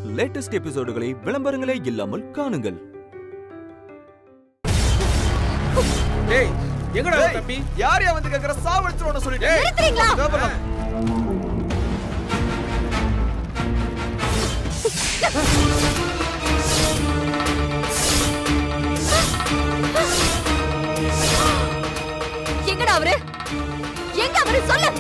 Latest எபிசோடுகளை விளம்பரங்களே இல்லாமல் காணுங்கள் டேய் எங்கடா டேய், தம்பி யார் யா வந்து கேக்குற சாவடிச்சிரோட சொல்லிட்டு நிறுத்துறீங்களா? கோபுரம். எங்கடா அவரு எங்க அவரு சொல்லு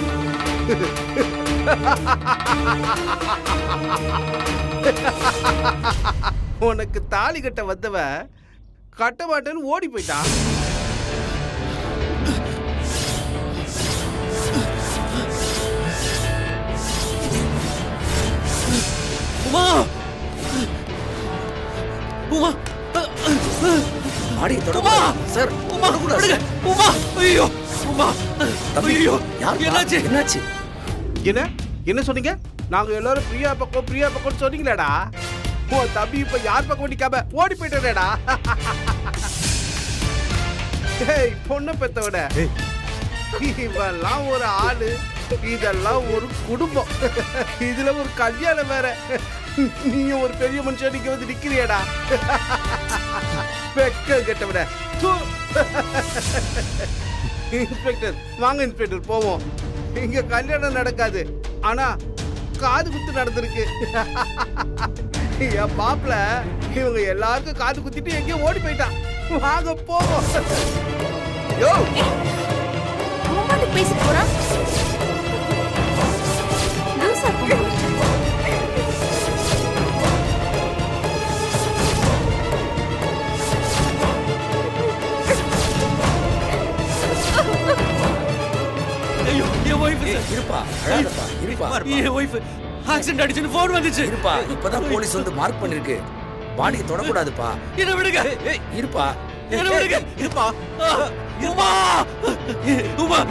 உனக்கு தாலி கட்ட வந்தவ கட்ட மாட்டேன்னு ஓடி போயிட்டான் உமா உமா ஆடியை தொட உமா சார் உமா விடுங்க உமா ஐயோ உமா தம்பி, ஐயோ யாருப்பா? என்னாச்சு என்னாச்சு என்ன என்ன சொன்னீங்க நாங்க எல்லாரும் பிரியா பக்கம் பிரியா பக்கம் சொன்னீங்களேடா உன் தம்பி இப்ப யார் பக்கம் நிக்காம ஓடி போயிட்டேடா டேய் பொண்ணு பெத்தவட இவெல்லாம் ஒரு ஆளு இதெல்லாம் ஒரு குடும்பம் இதுல ஒரு கல்யாணம் வேற நீயும் ஒரு பெரிய மனுஷன் நீங்க வந்து நிக்கிறியடா வெக்க கெட்டவிட இன்ஸ்பெக்டர் வாங்க இன்ஸ்பெக்டர் போவோம் இங்க கல்யாணம் நடக்காது ஆனா காது குத்து நடந்திருக்கு என் மாப்பிள இவங்க எல்லாருக்கும் காது குத்திட்டு எங்கேயோ ஓடி போயிட்டான் வாங்க போவோம் யோ அவன் பாட்டுக்கு பேசிட்டு போறான் லூசா இருப்பான். ஐயோ என் ஒய்ஃப் ஏய், இருப்பா அழாதப்பா இருப்பா என் ஒய்ஃப் ஆக்சிடென்ட் ஆயிடுச்சுன்னு ஃபோன் வந்துச்சு இருப்பா இப்பதான் போலீஸ் வந்து மார்க் பண்ணிருக்கு பாடியை தொடக்கூடாதுப்பா என்ன விடுங்க இருப்பா என்ன விடுங்க இருப்பா உமா உமா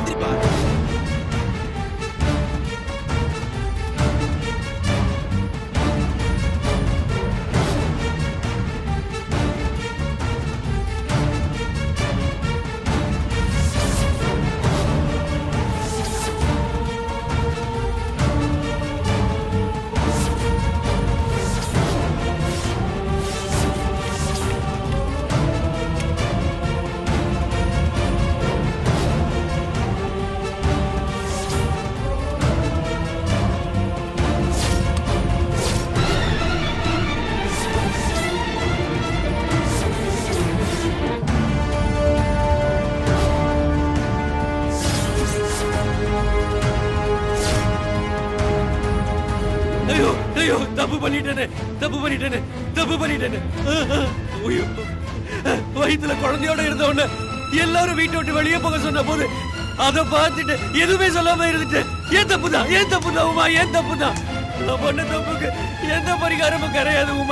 ஐயோ ஐயோ தப்பு பண்ணிட்டேனே தப்பு பண்ணிட்டேனே தப்பு பண்ணிட்டேனே ஐயோ வயித்துல குழந்தையோட இருந்த உடனே எல்லாரும் வீட்டை விட்டு வெளியே போக சொன்ன போது அதை பார்த்துட்டு எதுவுமே சொல்லாம இருந்துட்டு ஏன் தப்பு தான் ஏன் தப்பு தான் உமா ஏன் தப்பு தான் நான் பண்ண தப்புக்கு எந்த பரிகாரமும் கிடையாது உமா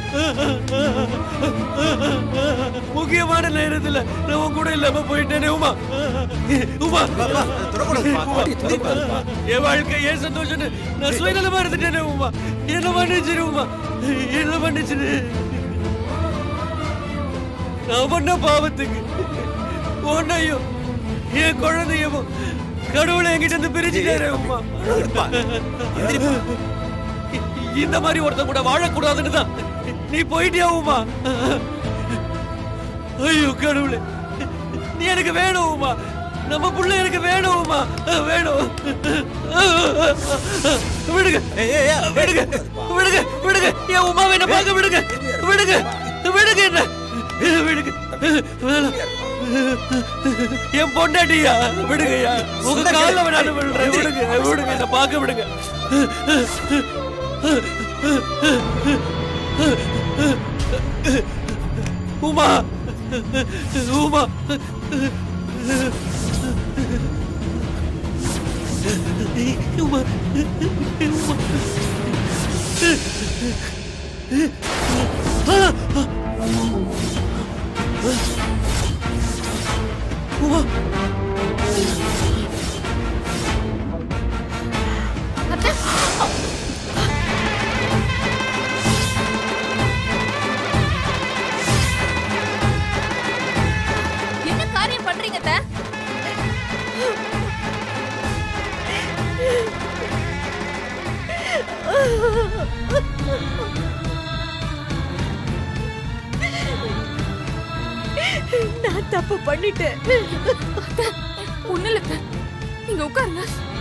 முக்கியமான நேரத்துல நான் உன் கூட இல்லாம போயிட்டேனே உமா உமா பாடியை தொடக்கூடாதுப்பா என் வாழ்க்கை ஏன் சந்தோஷம்னு நான் சுயநலமா இருந்துட்டேனே உமா என்ன மன்னிச்சிரு உமா என்ன மன்னிச்சிரு நான் பண்ண பாவத்துக்கு உன்னையும் என் குழந்தையவும் கடவுளை என்கிட்ட இருந்து பிரிச்சுட்டாரே உமா இந்த மாதிரி ஒருத்தன் கூட வாழக்கூடாதுன்னு தான் நீ போயிட்டியா உமா ஐயோ கடவுளே நீ எனக்கு வேணும் உமா நம்ம புள்ள எனக்கு வேணும் உமா வேணும் விடுங்க விடுங்க விடுங்க விடுங்க என் உமா என்ன பார்க்க விடுங்க விடுங்க விடுங்க என்ன விடுங்க வேணாம். என் பொண்டாட்டியா விடுங்கய்யா உங்க கால வேணாலும் விடுறேன் விடுங்க விடுங்க என்ன பார்க்க விடுங்க உமா உமா உமா உமா உமா அத்தை. என்ன காரியம் பண்றீங்க அத்தை? தப்பு பண்ணிட்டேன் ஒண்ணு இல்ல அத்தை. நீங்க உட்காருங்க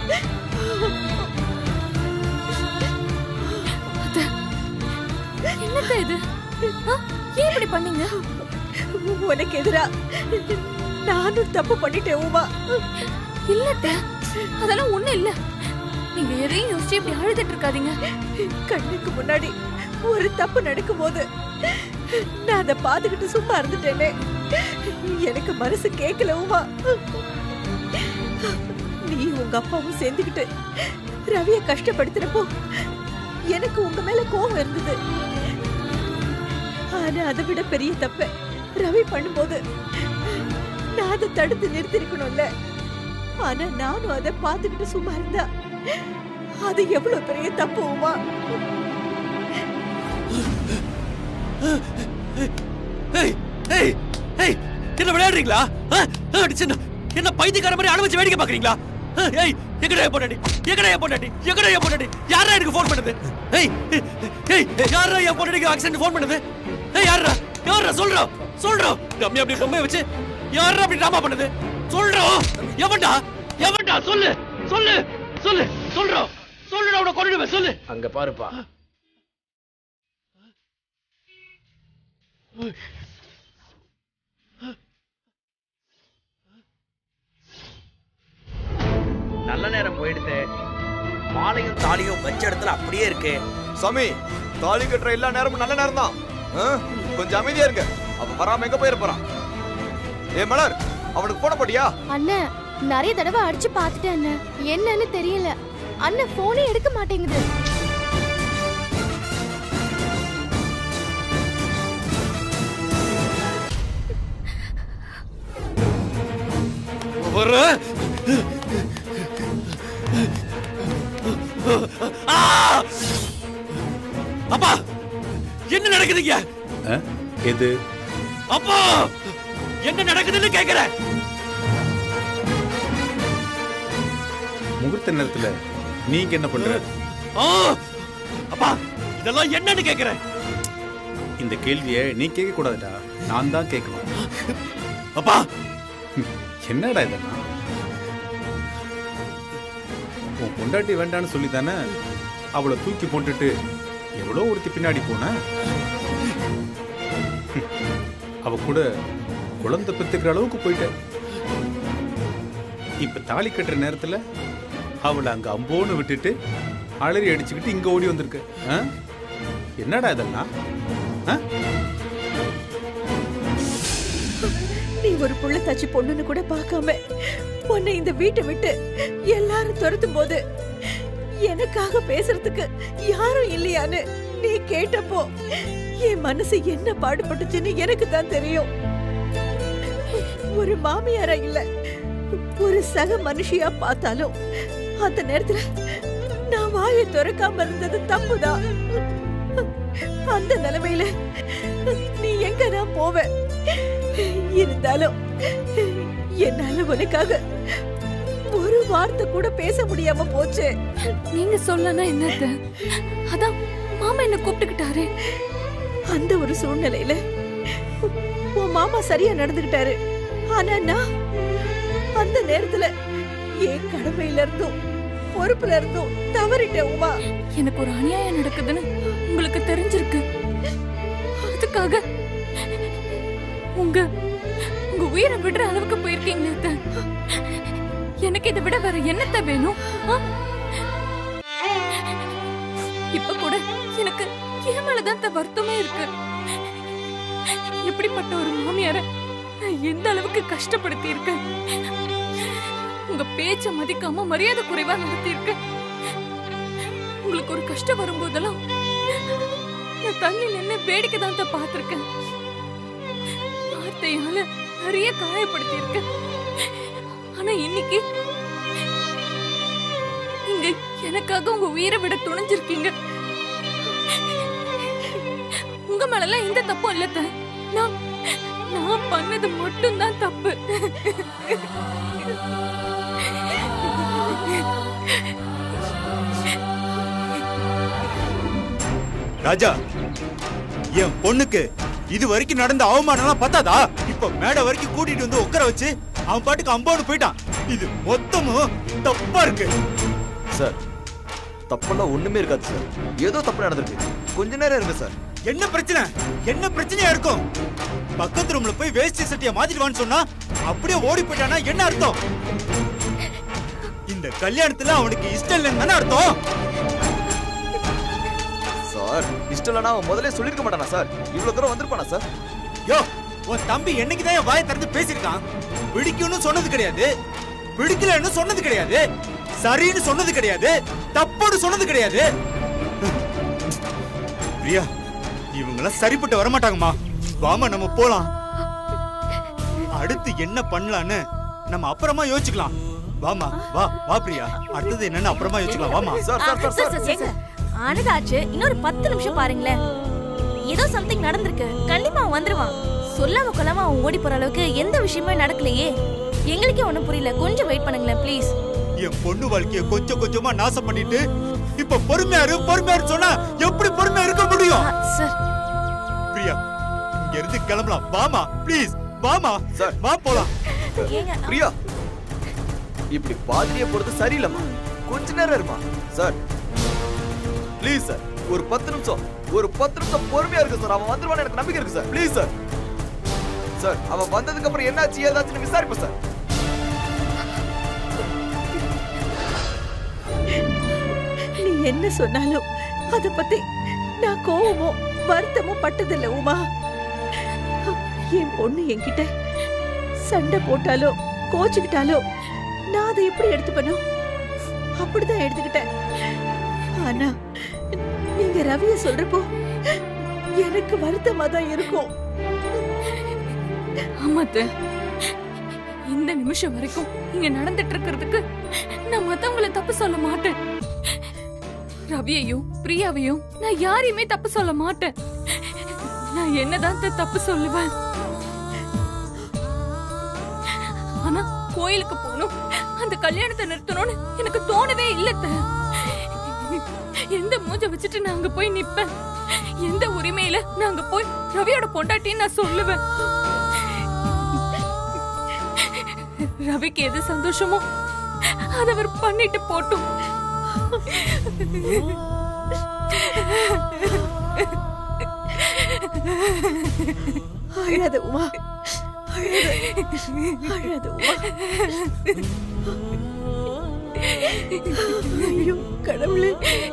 அத்தை, என்னத்த இது ஆ, ஏன் இப்படி பண்ணீங்க உனக்கு எதிரா நானும் தப்பு பண்ணிட்டேன் உமா இல்ல அத்தை, அதெல்லாம் ஒண்ணு இல்ல நீங்க எதையும் யோசிச்சு இப்படி அழுதுட்டு இருக்காதீங்க கண்ணுக்கு முன்னாடி ஒரு தப்பு நடக்கும் போது நான் அதை பார்த்துக்கிட்டு சும்மா இருந்துட்டேனே எனக்கு மனசு கேட்கல உமா நீ உங்க அப்பாவும் சேர்ந்துக்கிட்டு ரவிய கஷ்டப்படுத்துறப்போ எனக்கு உங்க மேல கோபம் இருந்தது ஆனா அதை விட பெரிய தப்ப ரவி பண்ணும்போது நான் அதை தடுத்து நிறுத்திருக்கணும்ல ஆனா நானும் அதை பார்த்துக்கிட்டு சும்மா இருந்தா அது எவ்வளவு பெரிய தப்பு உமா ஏய் ஏய் ஏய் என்ன விளையாடுறீங்களா ஆ? ஆ, அடிச்சு என்ன பைத்தியக்கார மாதிரி அழ வச்சு வேடிக்கை பாக்குறீங்களா ஆ, ஏய் எங்கடா என் பொண்டாட்டி எங்கடா என் பொண்டாட்டி எங்கடா என் பொண்டாட்டி யாரா எனக்கு ஃபோன் பண்ணுது ஏய் ஏய் யாரா என் பொண்டாட்டிக்கு ஆக்சிடென்ட் ஃபோன் பண்ணுது ஏய் யாரா யாரா சொல்றோம் சொல்றோம் கம்மி அப்படி பொம்மையை வச்சு யாரா அப்படி ட்ராமா பண்ணுது சொல்றோம் எவன்டா எவன்டா சொல்லு சொல்லு சொல்லு சொல்றோம் சொல்லுடா உன கொண்டுடுவேன் சொல்லு அங்க பாருப்பா நல்ல நேரம் போயிடுது மாலையும் தாலியும் வச்ச இடத்துல அப்படியே இருக்கு சாமி தாலி கட்டுற எல்லா நேரமும் நல்ல நேரம் தான் கொஞ்சம் அமைதியா இருங்க அவன் வராம எங்க போயிட போறான் ஏ மலர் அவனுக்கு போன போட்டியா அண்ணன் நிறைய தடவை அடிச்சு பார்த்துட்டேன் அண்ணன் என்னன்னு தெரியல அண்ணன் போனே எடுக்க மாட்டேங்குது வர ஆ! அப்பா என்ன நடக்குதுங்க எது அப்பா என்ன நடக்குதுன்னு கேக்குறேன் முகூர்த்த நேரத்துல நீங்க என்ன பண்ற ஆ! அப்பா இதெல்லாம் என்னன்னு கேக்குறேன் இந்த கேள்வியை நீ கேட்க கூடாதுடா நான் தான் கேட்கணும் அப்பா என்னடா இதெல்லாம் உன் பொண்டாட்டி வேண்டான்னு சொல்லி தானே அவளை தூக்கி போட்டுட்டு எவ்வளோ ஒருத்தி பின்னாடி போன அவ கூட குழந்தை பெத்துக்கிற அளவுக்கு போயிட்ட இப்ப தாலி கட்டுற நேரத்துல அவளை அங்க அம்போன்னு விட்டுட்டு அலறி அடிச்சுக்கிட்டு இங்க ஓடி வந்திருக்க ஆ? என்னடா இதெல்லாம் ஆ? நீ ஒரு புள்ள தச்சு பொண்ணுன்னு கூட பார்க்காம உன்னை இந்த வீட்டை விட்டு எல்லாரும் துரத்தும் போது எனக்காக பேசுறதுக்கு யாரும் இல்லையான்னு நீ கேட்டப்போ என் மனசு என்ன பாடுபட்டுச்சுன்னு எனக்கு தான் தெரியும் ஒரு மாமியாரா இல்ல ஒரு சக மனுஷியா பார்த்தாலும் அந்த நேரத்துல நான் வாயை திறக்காம இருந்தது தப்புதான் அந்த நிலைமையில நீ எங்க நான் போவ இருந்தாலும் என்னால உனக்காக ஒரு வார்த்தை கூட பேச முடியாம போச்சே நீங்க சொல்லனா என்னத்த அதான் மாமா என்ன கூப்பிட்டுக்கிட்டாரு அந்த ஒரு சூழ்நிலையில உன் மாமா சரியா நடந்துகிட்டாரு ஆனா நான் அந்த நேரத்துல என் கடமையில இருந்தும் பொறுப்புல இருந்தும் தவறிட்டேன் உமா எனக்கு ஒரு அநியாயம் நடக்குதுன்னு உங்களுக்கு தெரிஞ்சிருக்கு அதுக்காக உங்க உங்க உயிரை விடுற அளவுக்கு போயிருக்கீங்க அத்தை. எனக்கு இதை விட வேற என்னத்த வேணும் ஆ? இப்ப கூட எனக்கு என் மேலதான் அத்தை வருத்தமே இருக்கு எப்படிப்பட்ட ஒரு மாமியார நான் எந்த அளவுக்கு கஷ்டப்படுத்தி இருக்கேன் உங்க பேச்ச மதிக்காம மரியாதை குறைவா நடத்தி இருக்கேன் உங்களுக்கு ஒரு கஷ்டம் வரும்போதெல்லாம் நான் தள்ளி நின்னு வேடிக்கை தான் தான் பார்த்திருக்கேன் வார்த்தையால நிறைய காயப்படுத்தி இருக்கேன் ஆனா இன்னைக்கு நீங்க எனக்காக உங்க உயிரை விட துணிஞ்சிருக்கீங்க உங்க மேலலாம் எந்த தப்பும் இல்ல அத்தை. நான் நான் பண்ணது மட்டும்தான் தப்பு ராஜா என் பொண்ணுக்கு இது வரைக்கும் நடந்த அவமானம்லாம் பத்தாதா இப்ப இப்ப மேடை வரைக்கும் கூட்டிட்டு வந்து உட்கார வச்சு அவன் பாட்டுக்கு அம்போன்னு போயிட்டான் இது மொத்தமும் தப்பா இருக்கு சார் தப்பெல்லாம் ஒண்ணுமே இருக்காது சார் ஏதோ தப்பு நடந்திருக்கு கொஞ்ச நேரம் இருங்க சார் என்ன பிரச்சனை என்ன பிரச்சனையா இருக்கும் பக்கத்து ரூம்ல போய் வேஷ்டி சட்டிய மாத்திடுவான்னு சொன்னா அப்படியே ஓடி போயிட்டானா என்ன அர்த்தம் இந்த கல்யாணத்துல அவனுக்கு இஷ்டம் இல்லைன்னு தானே அர்த்தம் சார் இஷ்டம் இல்லைனா அவன் முதல்ல சொல்லிருக்க மாட்டானா சார் இவ்வளவு தூரம் வந்திருப்பானா சார் யோ உன் தம்பி என்னைக்கு தான் வாயை திறந்து பேசியிருக்கான் பிடிக்கும்னு சொன்னது கிடையாது பிடிக்கலன்னு சொன்னது கிடையாது சரின்னு சொன்னது கிடையாது தப்புன்னு சொன்னது கிடையாது பிரியா இவங்கெல்லாம் சரிப்பட்டு வரமாட்டாங்கம்மா வாமா நம்ம போலாம் அடுத்து என்ன பண்ணலான்னு நம்ம அப்புறமா யோசிச்சுக்கலாம் வாமா வா வா பிரியா அடுத்தது என்னன்னு அப்புறமா யோசிச்சுக்கலாம் வாமா சார் சார் சார் சார் ஏங்க, ஆனதாச்சு இன்னொரு பத்து நிமிஷம் பாருங்களேன் ஏதோ சம்திங் நடந்திருக்கு கண்டிப்பா அவன் வந்துருவான் சொல்லாம கொள்ளாம அவன் ஓடி போற அளவுக்கு எந்த விஷயமே நடக்கலையே எங்களுக்கே ஒண்ணும் புரியல கொஞ்சம் வெயிட் பண்ணுங்களேன் ப்ளீஸ் என் பொண்ணு வாழ்க்கைய கொஞ்சம் கொஞ்சமா நாசம் பண்ணிட்டு இப்ப பொறுமையா இரு பொறுமையா இரு சொன்னா எப்படி பொறுமையா இருக்க முடியும் சார் பிரியா இங்க இருந்து கிளம்பலாம் வாமா ப்ளீஸ் வாமா சார் வா போலாம் ஏங்க பிரியா இப்படி பாதிரியே போறது சரியில்லைம்மா கொஞ்ச நேரம் இருமா சார் ப்ளீஸ் சார் ஒரு பத்து நிமிஷம் ஒரு பத்து நிமிஷம் பொறுமையா இருக்கு சார் அவன் வந்துருவான்னு எனக்கு நம்பிக்கை இருக்கு சார் ப்ளீஸ் சார் சார் அவன் வந்ததுக்கு அப்புறம் என்னாச்சு ஏதாச்சுன்னு விசாரிப்பேன் சார் நீ என்ன சொன்னாலும் அத பத்தி நான் கோவமோ வருத்தமோ பட்டதில்ல உமா என் பொண்ணு என்கிட்ட சண்டை போட்டாலோ கோச்சுக்கிட்டாலோ நான் அதை எப்படி எடுத்துப்பனோ அப்படிதான் எடுத்துக்கிட்டேன் ஆனா நீங்க ரவிய சொல்றப்போ எனக்கு வருத்தமா தான் இருக்கும் ஆமாத்த இந்த நிமிஷம் வரைக்கும் இங்க நடந்துட்டு இருக்கிறதுக்கு நான் மத்தவங்கள தப்பு சொல்ல மாட்டேன் ரவியையும் பிரியாவையும் நான் யாரையுமே தப்பு சொல்ல மாட்டேன் நான் என்னதான் த- தப்பு சொல்லுவேன் ஆனா கோயிலுக்கு போகணும் அந்த கல்யாணத்தை நிறுத்தணும்னு எனக்கு தோணவே இல்ல அத்தை. எந்த மூஞ்ச வச்சுட்டு நான் அங்க போய் நிப்பேன் எந்த உரிமையில நான் அங்க போய் ரவியோட பொண்டாட்டின்னு நான் சொல்லுவேன் ரவிக்கு எது சந்தோஷமோ அதை அவர் பண்ணிட்டு போட்டும் அழாத உமா அழாத அழாத உமா ஐயோ கடவுளே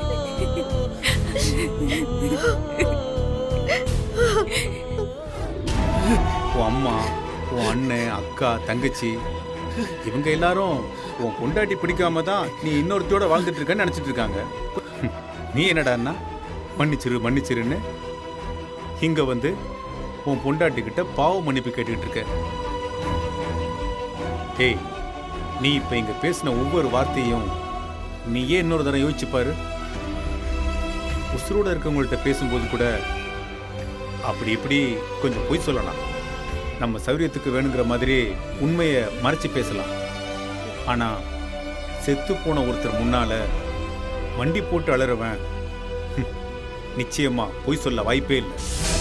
உன் அம்மா உன் அண்ணன் அக்கா தங்கச்சி இவங்க எல்லாரும் உன் பொண்டாட்டி பிடிக்காம தான் நீ இன்னொருத்தியோட வாழ்ந்துட்டு இருக்கன்னு நினைச்சிட்டு இருக்காங்க நீ என்னடான்னா மன்னிச்சிரு மன்னிச்சிருன்னு இங்க வந்து உன் பொண்டாட்டி கிட்ட பாவ மன்னிப்பு கேட்டுக்கிட்டு இருக்க ஏய் நீ இப்ப இங்க பேசின ஒவ்வொரு வார்த்தையும் நீ ஏன் இன்னொரு தடவை யோசிச்சு பாரு உசுரோட இருக்கவங்கள்ட்ட பேசும்போது கூட அப்படி இப்படி கொஞ்சம் பொய் சொல்லலாம் நம்ம சௌரியத்துக்கு வேணுங்கிற மாதிரி உண்மையை மறைச்சு பேசலாம் ஆனா செத்து போன ஒருத்தர் முன்னால வண்டி போட்டு அலறவன் ஹம், நிச்சயமா பொய் சொல்ல வாய்ப்பே இல்லை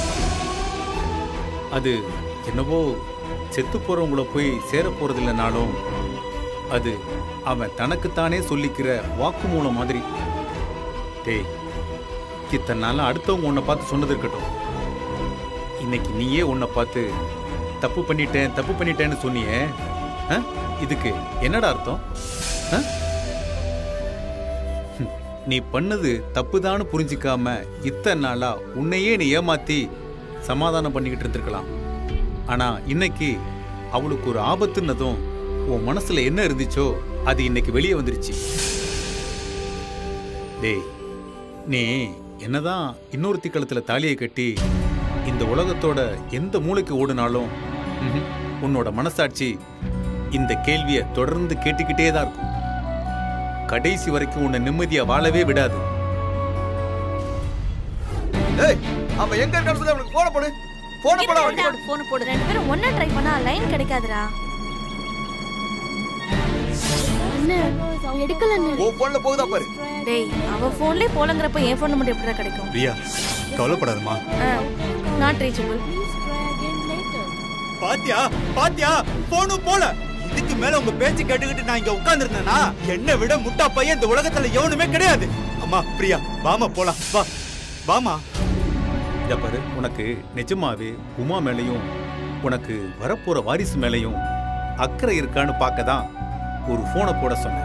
அது என்னவோ செத்து போறவங்கள போய் சேர போறது இல்லைனாலும் அது அவன் தனக்குத்தானே சொல்லிக்கிற வாக்குமூலம் மாதிரி டேய் இத்தனை நாளா அடுத்தவங்க உன்னை பார்த்து சொன்னது இருக்கட்டும் இன்னைக்கு நீயே உன்னை பார்த்து தப்பு பண்ணிட்டேன் தப்பு பண்ணிட்டேன்னு சொன்னியே ஆ? இதுக்கு என்னடா அர்த்தம் ஆ? ஹம், நீ பண்ணது தப்புதான்னு புரிஞ்சிக்காம இத்தனை நாளா உன்னையே நீ ஏமாத்தி சமாதானம் பண்ணிக்கிட்டு இருந்திருக்கலாம் ஆனா இன்னைக்கு அவளுக்கு ஒரு ஆபத்துன்னதும் உன் மனசுல என்ன இருந்துச்சோ அது இன்னைக்கு வெளியே வந்துருச்சு டேய் நீ என்னதான் இன்னொருத்தி கழுத்துல தாலியை கட்டி இந்த உலகத்தோட எந்த மூளைக்கு ஓடுனாலும் ம்ஹும், உன்னோட மனசாட்சி இந்த கேள்வியை தொடர்ந்து கேட்டுக்கிட்டே தான் இருக்கும் கடைசி வரைக்கும் உன்னை நிம்மதியா வாழவே விடாது ஏய் அவன் எங்க இருக்கான்னு சொல்லி அவனுக்கு போன போடு போன போட அவனுக்கு போன் போடு ரெண்டு பேரும் ஒண்ணா ட்ரை பண்ணா லைன் கிடைக்காதுடா அண்ணன் எடுக்கல அண்ணன் உன் போன்ல போகுதா பாரு டேய் அவ போன்லயே போலங்கிறப்ப என் போன் மட்டும் எப்படிடா கிடைக்கும் பிரியா கவலைப்படாதம்மா நாட் ரீச்சபிள் பாத்தியா பாத்தியா போனும் போல இதுக்கு மேல உங்க பேச்சு கேட்டுக்கிட்டு நான் இங்க உட்கார்ந்திருந்தேனா என்னை விட முட்டா பையன் இந்த உலகத்துல எவனுமே கிடையாது அம்மா பிரியா வாமா போலாம் வா வாமா இத பாரு உனக்கு நிஜமாவே உமா மேலையும் உனக்கு வரப்போற வாரிசு மேலையும் அக்கறை இருக்கான்னு பார்க்க தான் ஒரு போனை போட சொன்னேன்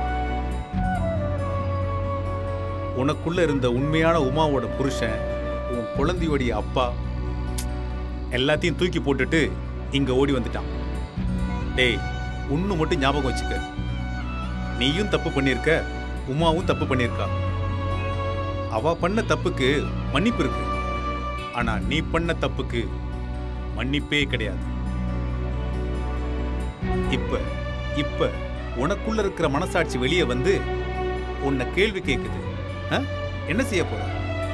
உனக்குள்ள இருந்த உண்மையான உமாவோட புருஷன் உன் குழந்தையோடைய அப்பா எல்லாத்தையும் தூக்கி போட்டுட்டு இங்க ஓடி வந்துட்டான் டேய் ஒண்ணு மட்டும் ஞாபகம் வச்சுக்க நீயும் தப்பு பண்ணியிருக்க உமாவும் தப்பு பண்ணியிருக்கா அவ பண்ண தப்புக்கு மன்னிப்பு இருக்கு ஆனா நீ பண்ண தப்புக்கு மன்னிப்பே கிடையாது இப்ப இப்ப உனக்குள்ள இருக்கிற மனசாட்சி வெளியே வந்து உன்னை கேள்வி கேக்குது ஆ? என்ன செய்ய போற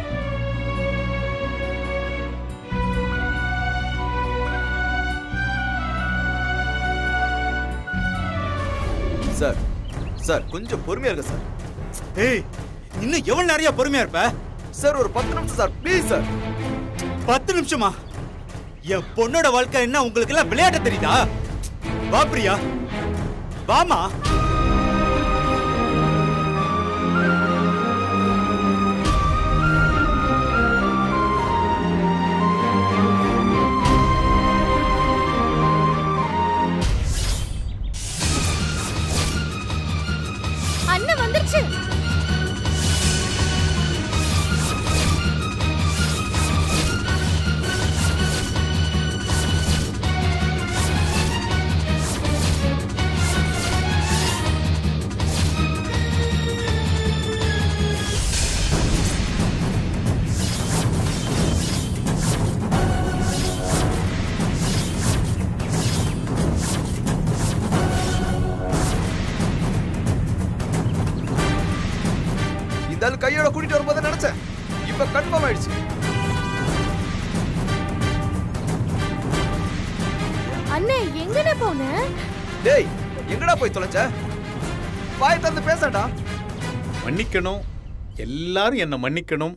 சார் சார் கொஞ்சம் பொறுமையா இருங்க சார் ஏய் இன்னும் எவ்வளவு நிறைய பொறுமையா இருப்ப சார் ஒரு பத்து நிமிஷம் சார் ப்ளீஸ் சார் பத்து நிமிஷமா என் பொண்ணோட வாழ்க்கை என்ன உங்களுக்கு எல்லாம் விளையாட்ட தெரியுதா வா பிரியா வாமா அண்ணன் வந்துருச்சு இந்த ஆள் கையோட கூட்டிட்டு வரும்போது நினைச்சேன் இப்ப கன்ஃபார்ம் ஆயிடுச்சு அண்ணே எங்கண்ணே போன டேய் எங்கடா போய் தொலைச்ச வாய் திறந்து பேசடா மன்னிக்கணும் எல்லாரும் என்ன மன்னிக்கணும்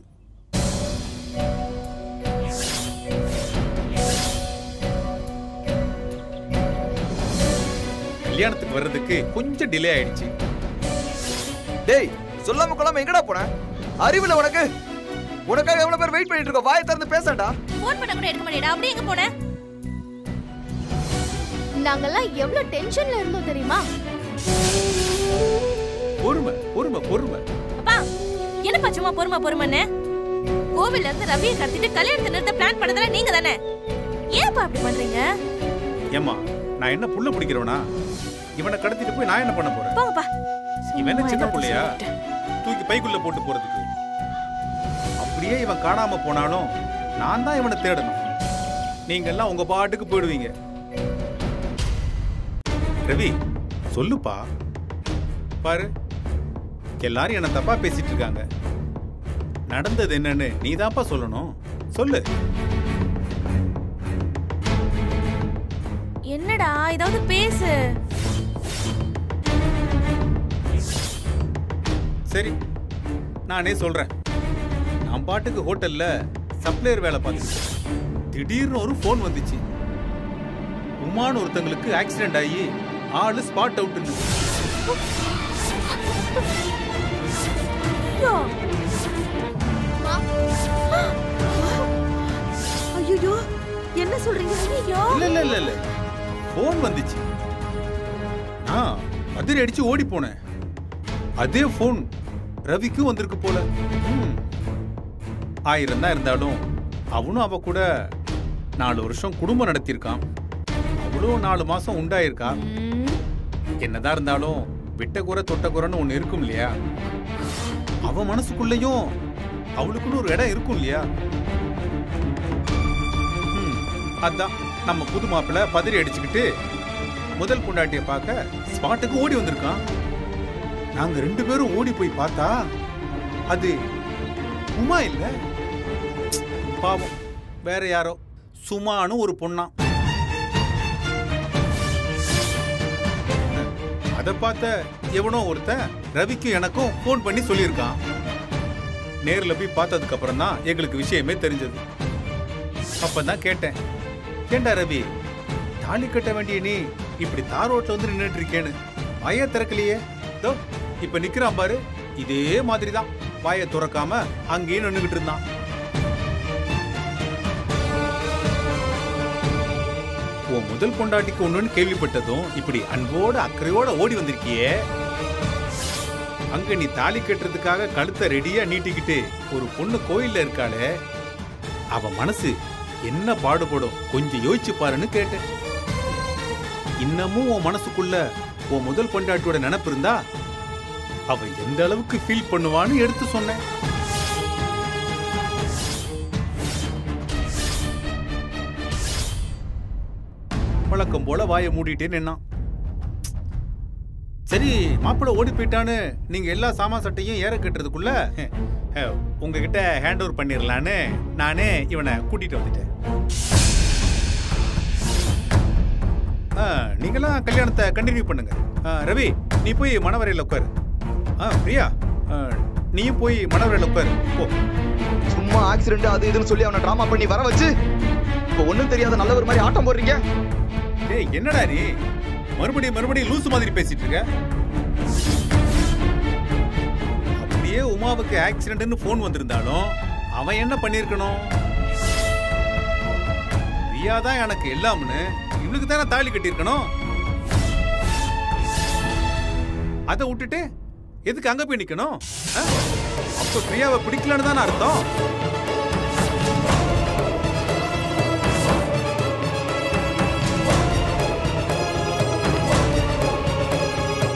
கல்யாணத்துக்கு வர்றதுக்கு கொஞ்சம் டிலே ஆயிடுச்சு டேய் சொல்லாம கொள்ளாம எங்கடா போன அறிவுல உனக்கு உனக்காக எவ்வளவு பேர் வெயிட் பண்ணிட்டு இருக்கோம் வாய் திறந்து பேசடா ஃபோன் பண்ண கூட எடுக்க மாட்டேடா அப்படியே எங்க போன நாங்கெல்லாம் எவ்வளவு டென்ஷன்ல இருந்தோம் தெரியுமா பொறுமை பொறுமை பொறுமை அப்பா என்னப்பா சும்மா பொறுமை பொறுமைன்னு கோவில்ல இருந்து ரவியை கடத்திட்டு கல்யாணத்தை நிறுத்த பிளான் பண்ணதெல்லாம் நீங்க தானே ஏன்ப்பா அப்படி பண்றீங்க ஏம்மா நான் என்ன புள்ள பிடிக்கிறவனா இவனை கடத்திட்டு போய் நான் என்ன பண்ண போறேன் போங்கப்பா இவன் என்ன சும்மா சின்ன ஏதாவது பிள்ளையா சொல்லிட்டு. தூக்கி பைக்குள்ள போட்டு போறதுக்கு அப்படியே இவன் காணாம போனாலும் நான் தான் இவனை தேடணும் நீங்க எல்லாம் உங்க பாட்டுக்கு போயிடுவீங்க ரவி சொல்லுப்பா பாரு எல்லாரும் என்ன தப்பா பேசிட்டு இருக்காங்க நடந்தது என்னன்னு நீதான்ப்பா சொல்லணும் சொல்லு என்னடா ஏதாவது பேசு சரி நானே சொல்றேன் நான் பாட்டுக்கு ஹோட்டல்ல சப்ளையர் வேலை பார்த்துட்டு திடீர்னு ஒரு ஃபோன் வந்துச்சு உமான்னு ஒருத்தங்களுக்கு ஆக்சிடென்ட் ஆகி ஆளு ஸ்பாட் அவுட் ஐயோ, ஐயோ என்ன சொல்றீங்க ஐயோ இல்ல இல்ல இல்ல இல்ல ஃபோன் வந்துச்சு நான் அதிரி அடிச்சு ஓடி போனேன் அதே ஃபோன் ரவிக்கும் வந்திருக்கு போல ம். ஆயிரம் தான் இருந்தாலும் அவனும் அவ கூட நாலு வருஷம் குடும்பம் நடத்தியிருக்கான் அவளும் நாலு மாசம் உண்டாயிருக்கா ம், என்னதான் இருந்தாலும் விட்ட குறை தொட்ட குறைன்னு ஒண்ணு இருக்கும் இல்லையா அவ மனசுக்குள்ளேயும் அவளுக்குன்னு ஒரு இடம் இருக்கும் இல்லையா ம், அதான் நம்ம புது மாப்பிள்ளை பதறி அடிச்சுக்கிட்டு முதல் பொண்டாட்டிய பார்க்க ஸ்பாட்டுக்கு ஓடி வந்திருக்கான் நாங்க ரெண்டு பேரும் ஓடி போய் பார்த்தா அது உமா இல்ல பாவம் வேற யாரோ சுமானு ஒரு பொண்ணா அதை பார்த்த எவனோ ஒருத்தன் ரவிக்கும் எனக்கும் ஃபோன் பண்ணி சொல்லியிருக்கான் நேர்ல போய் பார்த்ததுக்கு அப்புறம் தான் எங்களுக்கு விஷயமே தெரிஞ்சது அப்பதான் கேட்டேன் ஏண்டா ரவி தாலி கட்ட வேண்டிய நீ இப்படி தார் ரோட்ல வந்து நின்னுட்டு இருக்கேன்னு வாயே திறக்கலையே தோ இப்ப நிக்கிறான் பாரு இதே மாதிரிதான் வாயை துறக்காம அங்கேயே நின்னுகிட்டு இருந்தான் உன் முதல் பொண்டாட்டிக்கு ஒண்ணுன்னு கேள்விப்பட்டதும் இப்படி அன்போட அக்கறையோட ஓடி வந்திருக்கியே அங்க நீ தாலி கட்டுறதுக்காக கழுத்தை ரெடியா நீட்டிக்கிட்டு ஒரு பொண்ணு கோயில்ல இருக்காளே அவ மனசு என்ன பாடுபடும் கொஞ்சம் யோசிச்சு பாருன்னு கேட்டேன் இன்னமும் உன் மனசுக்குள்ள உன் முதல் பொண்டாட்டியோட நினப்பு இருந்தா அவ எந்த அளவுக்கு ஃபீல் பண்ணுவான்னு எடுத்து சொன்னேன் வழக்கம் போல வாயை மூடிட்டே நின்னான் சரி மாப்பிள்ளை ஓடி போயிட்டான்னு நீங்க எல்லா சாமான் சட்டையும் ஏற கட்டுறதுக்குள்ள அஹ், உங்ககிட்ட ஹேண்ட் ஓவர் பண்ணிடலான்னு நானே இவனை கூட்டிட்டு வந்துட்டேன் ஆ, நீங்களாம் கல்யாணத்தை கண்டினியூ பண்ணுங்க ஆ, ரவி நீ போய் மணவரையில் உட்காரு ஆ பிரியா ஆ, நீயும் போய் மணவரையில் உட்காரு போ சும்மா ஆக்சிடென்ட் அது இதுன்னு சொல்லி அவனை டிராமா பண்ணி வர வச்சு இப்போ ஒண்ணும் தெரியாத நல்லவர் மாதிரி ஆட்டம் போடுறீங்க டேய் என்னடா நீ மறுபடியும் மறுபடியும் லூசு மாதிரி பேசிட்டு இருக்க அப்படியே உமாவுக்கு ஆக்சிடென்ட்னு ஃபோன் வந்திருந்தாலும் அவன் என்ன பண்ணியிருக்கணும் பிரியா தான் எனக்கு எல்லாம்னு இவனுக்கு தானே தாலி கட்டியிருக்கணும் அதை விட்டுட்டு எதுக்கு அங்க போய் நிக்கணும் ஆ? அப்ப பிரியாவை பிடிக்கலன்னு தானே அர்த்தம்